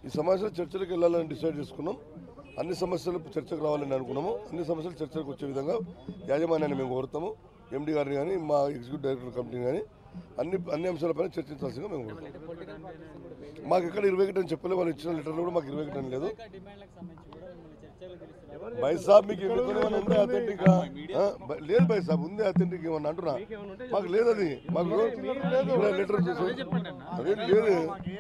ఈ సమావేశంలో చర్చలకు వెళ్ళాలని డిసైడ్ చేసుకున్నాం అన్ని సమస్యలు చర్చకు రావాలని అనుకున్నాము అన్ని సమస్యలు చర్చకు వచ్చే విధంగా యాజమాన్యాన్ని మేము కోరుతాము ఎండి గారిని కానీ మా ఎగ్జిక్యూటివ్ డైరెక్టర్ కంపెనీ కానీ అన్ని అన్ని అంశాలపైన చర్చించాల్సిందిగా మేము కోరుతాం మాకు ఎక్కడ ఇరవై ఒకటి అని చెప్పలే వాళ్ళు ఇచ్చిన లెటర్లో కూడా మాకు ఇరవై ఒకటి అని లేదు డిమాండ్లకు సంబంధించి కూడా మిమ్మల్ని చర్చలు పిలుస్తున్నారు బై సాబ్ మీకు ఎందుకు ఏమైనా ఉందా అథెంటిక్ లేదు బై సాబ్ ఉంది అథెంటిక్ ఏమన్నా అంటున్నా మాకు లేదు అది మాకు లెటర్ అదేం లేదు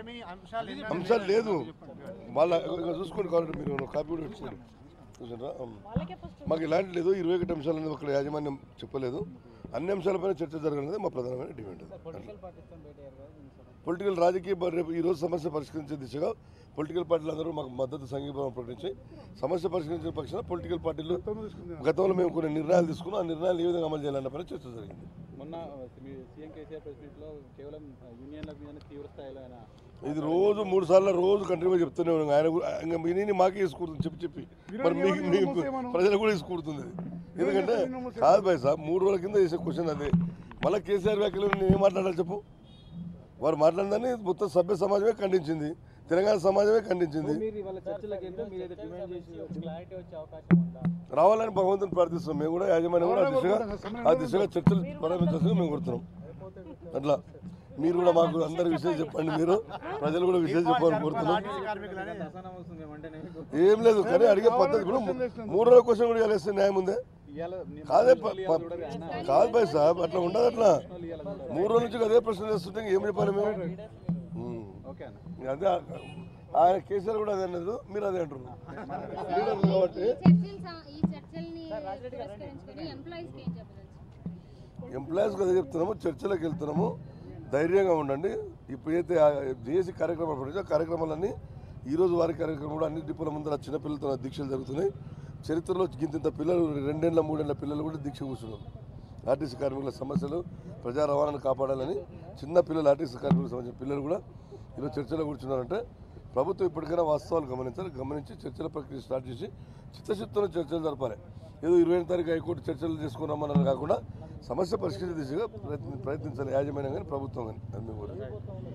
అంశాలు లేదు వాళ్ళ ఇక చూసుకోండి కావాలంటే మీరు కాపీ కూడా పెట్టుకోండి చూసారా మాకు ఇలాంటి లేదు ఇరవై ఒకటి అంశాలు అనేది ఒక యాజమాన్యం చెప్పలేదు అన్ని అంశాలపైన చర్చ జరగఅనేది మా ప్రధానమైన డిమాండ్ పొలిటికల్ పార్టీస్తో భేటీ అయ్యారు కదా దీనికి సంబంధించి. పొలిటికల్ రాజకీయ బ- రేపు ఈ రోజు సమస్య పరిష్కరించే దిశగా పొలిటికల్ పార్టీలు అందరూ మాకు మద్దతు సంఘీభావం ప్రకటించి సమస్య పరిష్కరించే పక్షాన పొలిటికల్ పార్టీలు గతంలో మేము కొన్ని నిర్ణయాలు తీసుకున్నాం ఆ నిర్ణయాలు ఏ విధంగా అమలు చేయాలన్న పైన చర్చ జరిగింది మొన్న మీ సీఎం కేసీఆర్ ప్రెస్ మీట్లో కేవలం యూనియన్ల మీద తీవ్ర స్థాయిలో ఆయన ఇది రోజు మూడు సార్లు రోజు కంటిన్యూగా చెప్తూనే ఉన్నాం ఆయన కూడా ఇంకా మీని మాకే ఇసుకూడుతుంది చెప్పి చెప్పి మరి మీకు మీకు ప్రజలకు కూడా ఇసుకూడుతుంది అది ఎందుకంటే కాదు భాయ్ సార్ మూడు రోజుల కింద చేసే క్వశ్చన్ అది మళ్ళీ కేసీఆర్ వ్యాఖ్యలు నేను ఏం మాట్లాడాలి చెప్పు వారు మాట్లాడిందని మొత్తం సభ్య సమాజమే ఖండించింది తెలంగాణ సమాజమే ఖండించింది మీరు ఇవాళ చర్చలకు వెళ్తే మీరు ఏదో డిమాండ్ చేసి క్లారిటీ వచ్చే అవకాశం ఉందా రావాలని భగవంతుని ప్రార్థిస్తున్నాం మేము కూడా యాజమాన్యం కూడా ఆ దిశగా ఆ దిశగా చర్చలు ప్రారంభించాల్సిందిగా మేము కోరుతున్నాం అట్లా మీరు కూడా మాకు అందరి విషయం చెప్పండి మీరు ప్రజలు కూడా విషయం చెప్పాలని కోరుతున్నాం అసహనం వస్తుంది మేమంటేనే మీకు. ఏం లేదు కానీ అడిగే పద్ధతి ఇప్పుడు మూడు రోజుల క్వశ్చన్ కూడా ఇవ్వాల్సిన న్యాయం ఉందే ఇవాళ నేను కాదే ప- ప- కాదు భాయ్ సాబ్ అట్లా ఉండదు అట్లా మూడు రోజుల నుంచి అదే ప్రశ్న చేస్తుంటే ఇంక ఏం చెప్పాలి మేము ఉమ్. ఓకే అన్న అదే ఆయన కేసీఆర్ కూడా అదే అన్నారు మీరు అదే అంటున్నారు లీడర్ కాబట్టి చర్చలు సా- ఈ చర్చల్ని పురస్కరించుకొని ఎంప్లాయీస్కి ఏం చెప్పదలుచు ఎంప్లాయీస్కి అదే చెప్తున్నాము చర్చలకు వెళ్తున్నాము ధైర్యంగా ఉండండి ఇప్పుడైతే జేఏసీ కార్యక్రమాలు పడిందో కార్యక్రమాలన్నీ ఈ రోజు వారి కార్యక్రమం కూడా అన్ని డిపోల ముందర చిన్నపిల్లలతో దీక్షలు జరుగుతున్నాయి చరిత్రలో గింత పిల్లలు రెండేళ్ల మూడేళ్ల పిల్లలు కూడా దీక్ష కూర్చున్నారు ఆర్టీసీ కార్మికుల సమస్యలు ప్రజా రవాణాను కాపాడాలని చిన్న పిల్లలు ఆర్టీసీ కార్మికులకు సంబంధించిన పిల్లలు కూడా ఈరోజు చర్చలో కూర్చున్నారంటే ప్రభుత్వం ఇప్పటికైనా వాస్తవాలు గమనించాలి గమనించి చర్చల ప్రక్రియ స్టార్ట్ చేసి చిత్తశుద్ధితో చర్చలు జరపాలి ఏదో ఇరవై తారీఖు హైకోర్టు చర్చలు చేసుకున్నామని కాకుండా సమస్య పరిష్కరించే దిశగా ప్రయత్ని ప్రయత్నించాలి యాజమాన్యం కానీ ప్రభుత్వం కానీ అది మేము కోరేది.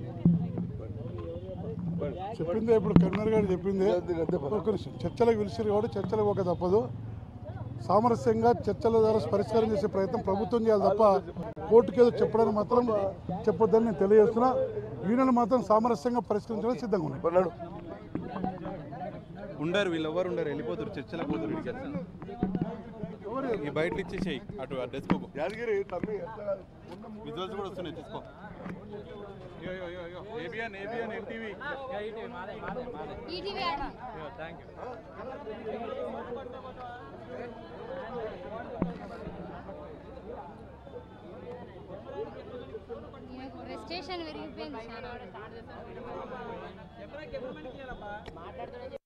చెప్పిందే ఇప్పుడు కన్వీనర్ గారు చెప్పింది అంతే, అంతే పద. ఒక నిమిషం. చర్చలకు పిలిచిరు కాబట్టి చర్చలకు ఒక తప్పదు సామరస్యంగా చర్చల ద్వారా పరిష్కారం చేసే ప్రయత్నం ప్రభుత్వం చేయాలి తప్ప కోర్టుకి ఏదో చెప్పడానికి మాత్రం చెప్పొద్దని నేను తెలియజేస్తున్నా యూనియన్ మాత్రం సామరస్యంగా పరిష్కరించడానికి సిద్ధంగా ఉన్నాయి కొన్నాడు ఉండరు వీళ్ళు ఎవరు ఉండరు వెళ్ళిపోతారు చర్చలకు పోతారు ఇక్కడికి వచ్చి. ఈ బయటలు ఇచ్చేసేయి అటు ఆ డెస్క్ యాదగిరి తమ్మి ఎట్లా విజువల్స్ కూడా వస్తున్నాయి తీసుకో ABN ABN NTV ETV ad thank you ఈయనకు ఫ్రస్ట్రేషన్ పెరిగిపోయింది చాలా